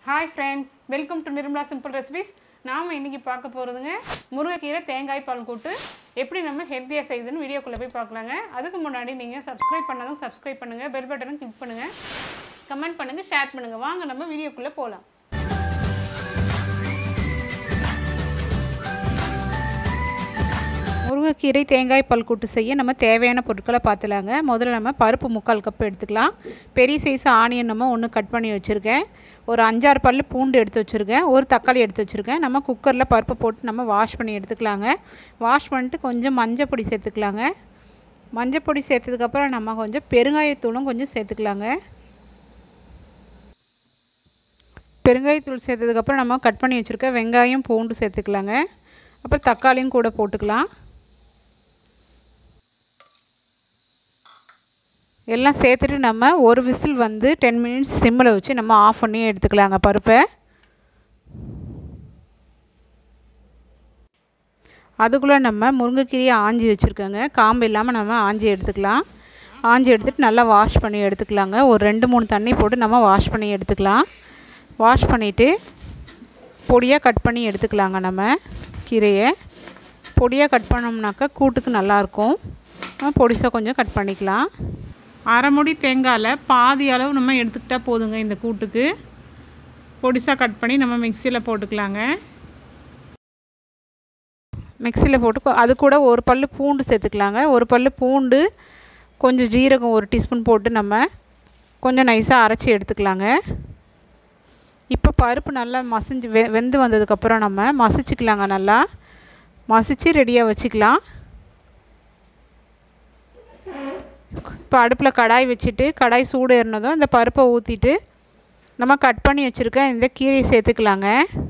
hi friends welcome to Nirmala simple recipes நாம் இன்றைக்கி பார்க்க போகிறதுங்க முருங்கைக்கீரை தேங்காய் பால் கூட்டு எப்படி நம்ம ஹெல்த்தியாக செய்யுதுன்னு வீடியோக்குள்ளே போய் பார்க்கலாங்க அதுக்கு முன்னாடி நீங்கள் சப்ஸ்கிரைப் பண்ணாலும் சப்ஸ்கிரைப் பண்ணுங்கள் பெல் பட்டனும் கிளிக் பண்ணுங்கள் கமெண்ட் பண்ணுங்கள் ஷேர் பண்ணுங்கள் வாங்க நம்ம வீடியோக்குள்ளே போகலாம் முருங்கைக்கீரை தேங்காய் பால் கூட்டு செய்ய நம்ம தேவையான பொருட்களை பார்த்துலாங்க முதல்ல நம்ம பருப்பு முக்கால் கப் எடுத்துக்கலாம் பெரிய சைஸ் ஆனியன் நம்ம ஒன்று கட் பண்ணி வச்சுருக்கேன் ஒரு அஞ்சாறு பல் பூண்டு எடுத்து வச்சுருக்கேன் ஒரு தக்காளி எடுத்து வச்சுருக்கேன் நம்ம குக்கரில் பருப்பு போட்டு நம்ம வாஷ் பண்ணி எடுத்துக்கலாங்க வாஷ் பண்ணிட்டு கொஞ்சம் மஞ்சள் பொடி சேர்த்துக்கலாங்க மஞ்சள் பொடி சேர்த்ததுக்கப்புறம் நம்ம கொஞ்சம் பெருங்காயத்தூளும் கொஞ்சம் சேர்த்துக்கலாங்க பெருங்காயத்தூள் சேர்த்ததுக்கப்புறம் நம்ம கட் பண்ணி வச்சுருக்க வெங்காயம் பூண்டு சேர்த்துக்கலாங்க அப்புறம் தக்காளியும் கூட போட்டுக்கலாம் எல்லாம் சேர்த்துட்டு நம்ம ஒரு விசில் வந்து டென் மினிட்ஸ் சிம்மில் வச்சு நம்ம ஆஃப் பண்ணி எடுத்துக்கலாங்க பருப்பை அதுக்குள்ளே நம்ம முருங்கைக்கீரையை ஆஞ்சி வச்சுருக்கோங்க காம்பு இல்லாமல் நம்ம ஆஞ்சி எடுத்துக்கலாம் ஆஞ்சி எடுத்துகிட்டு நல்லா வாஷ் பண்ணி எடுத்துக்கலாங்க ஒரு ரெண்டு மூணு தண்ணி போட்டு நம்ம வாஷ் பண்ணி எடுத்துக்கலாம் வாஷ் பண்ணிவிட்டு பொடியாக கட் பண்ணி எடுத்துக்கலாங்க நம்ம கீரையை பொடியாக கட் பண்ணோம்னாக்கா கூட்டுக்கு நல்லாயிருக்கும் பொடிசாக கொஞ்சம் கட் பண்ணிக்கலாம் அரை முடி தேங்காயில் பாதி அளவு நம்ம எடுத்துக்கிட்டால் போதுங்க இந்த கூட்டுக்கு பொடிசாக கட் பண்ணி நம்ம மிக்சியில் போட்டுக்கலாங்க மிக்சியில் போட்டு அது கூட ஒரு பல் பூண்டு சேர்த்துக்கலாங்க ஒரு பல் பூண்டு கொஞ்சம் ஜீரகம் ஒரு டீஸ்பூன் போட்டு நம்ம கொஞ்சம் நைஸாக அரைச்சி எடுத்துக்கலாங்க இப்போ பருப்பு நல்லா மசிஞ்சு வெ வெந்து வந்ததுக்கப்புறம் நம்ம மசிச்சுக்கலாங்க நல்லா மசித்து ரெடியாக வச்சுக்கலாம் இப்போ அடுப்பில் கடாய் வச்சுட்டு கடாய் சூடு ஏறினதும் இந்த பருப்பை ஊற்றிட்டு நம்ம கட் பண்ணி வச்சுருக்க இந்த கீரையை சேர்த்துக்கலாங்க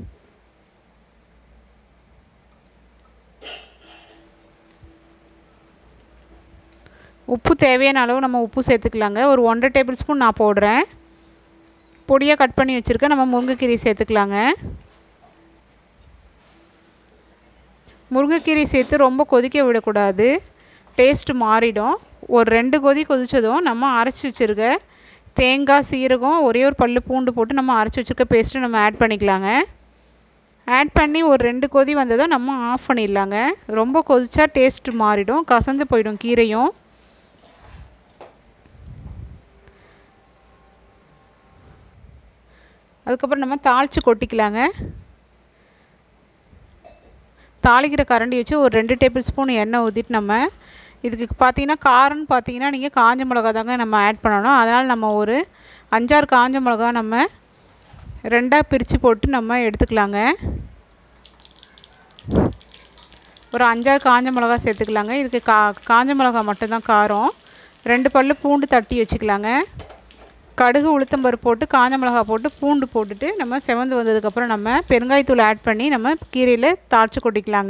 உப்பு தேவையான அளவு நம்ம உப்பு சேர்த்துக்கலாங்க ஒரு ஒன்றரை டேபிள் ஸ்பூன் நான் போடுறேன் பொடியாக கட் பண்ணி வச்சுருக்க நம்ம முருங்கைக்கீரை சேர்த்துக்கலாங்க முருங்கைக்கீரை சேர்த்து ரொம்ப கொதிக்க விடக்கூடாது டேஸ்ட்டு மாறிடும் ஒரு ரெண்டு கொதி கொதித்ததும் நம்ம அரைச்சி வச்சுருக்க தேங்காய் சீரகம் ஒரே ஒரு பல் பூண்டு போட்டு நம்ம அரைச்சி வச்சுருக்க பேஸ்ட்டு நம்ம ஆட் பண்ணிக்கலாங்க ஆட் பண்ணி ஒரு ரெண்டு கொதி வந்ததும் நம்ம ஆஃப் பண்ணிடலாங்க ரொம்ப கொதிச்சா டேஸ்ட்டு மாறிடும் கசந்து போயிடும் கீரையும் அதுக்கப்புறம் நம்ம தாளித்து கொட்டிக்கலாங்க தாளிக்கிற கரண்டி வச்சு ஒரு ரெண்டு டேபிள் ஸ்பூன் எண்ணெய் ஊற்றிட்டு நம்ம இதுக்கு பார்த்தீங்கன்னா காரம்னு பார்த்தீங்கன்னா நீங்கள் காஞ்ச மிளகா தாங்க நம்ம ஆட் பண்ணணும் அதனால் நம்ம ஒரு அஞ்சாறு காஞ்ச மிளகா நம்ம ரெண்டாக பிரித்து போட்டு நம்ம எடுத்துக்கலாங்க ஒரு அஞ்சாறு காஞ்ச மிளகா சேர்த்துக்கலாங்க இதுக்கு கா காஞ்ச மிளகா மட்டும்தான் காரம் ரெண்டு பல் பூண்டு தட்டி வச்சுக்கலாங்க கடுகு உளுத்தம்பருப்பு போட்டு காஞ்ச மிளகா போட்டு பூண்டு போட்டுட்டு நம்ம செவந்து வந்ததுக்கப்புறம் நம்ம பெருங்காயத்தூள் ஆட் பண்ணி நம்ம கீரையில் தாளித்து கொட்டிக்கலாங்க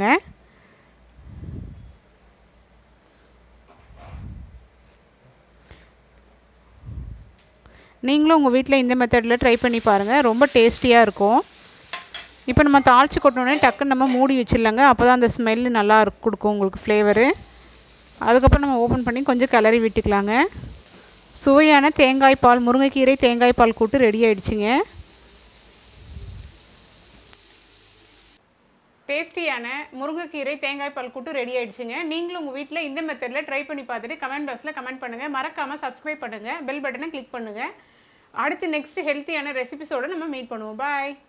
நீங்களும் உங்கள் வீட்டில் இந்த மெத்தடில் ட்ரை பண்ணி பாருங்கள் ரொம்ப டேஸ்டியாக இருக்கும் இப்போ நம்ம தாளித்து கொட்டினோடனே டக்குன்னு நம்ம மூடி வச்சிடலாங்க அப்போ தான் அந்த ஸ்மெல்லு நல்லா கொடுக்கும் உங்களுக்கு ஃப்ளேவரு அதுக்கப்புறம் நம்ம ஓப்பன் பண்ணி கொஞ்சம் கிளறி விட்டுக்கலாங்க சுவையான தேங்காய் பால் முருங்கைக்கீரை தேங்காய் பால் கூட்டு ரெடி ஆயிடுச்சுங்க டேஸ்டியான முருங்கைக்கீரை தேங்காய் பால் கூட்டு ரெடி ஆயிடுச்சுங்க நீங்களும் உங்கள் வீட்டில் இந்த மெத்தடில் ட்ரை பண்ணி பார்த்துட்டு கமெண்ட் பாக்ஸில் கமெண்ட் பண்ணுங்கள் மறக்காமல் சப்ஸ்கிரைப் பண்ணுங்கள் பெல் பட்டனை கிளிக் பண்ணுங்கள் அடுத்து நெக்ஸ்ட் ஹெல்த்தியான ரெசிபிஸோடு நம்ம மீட் பண்ணுவோம் பாய்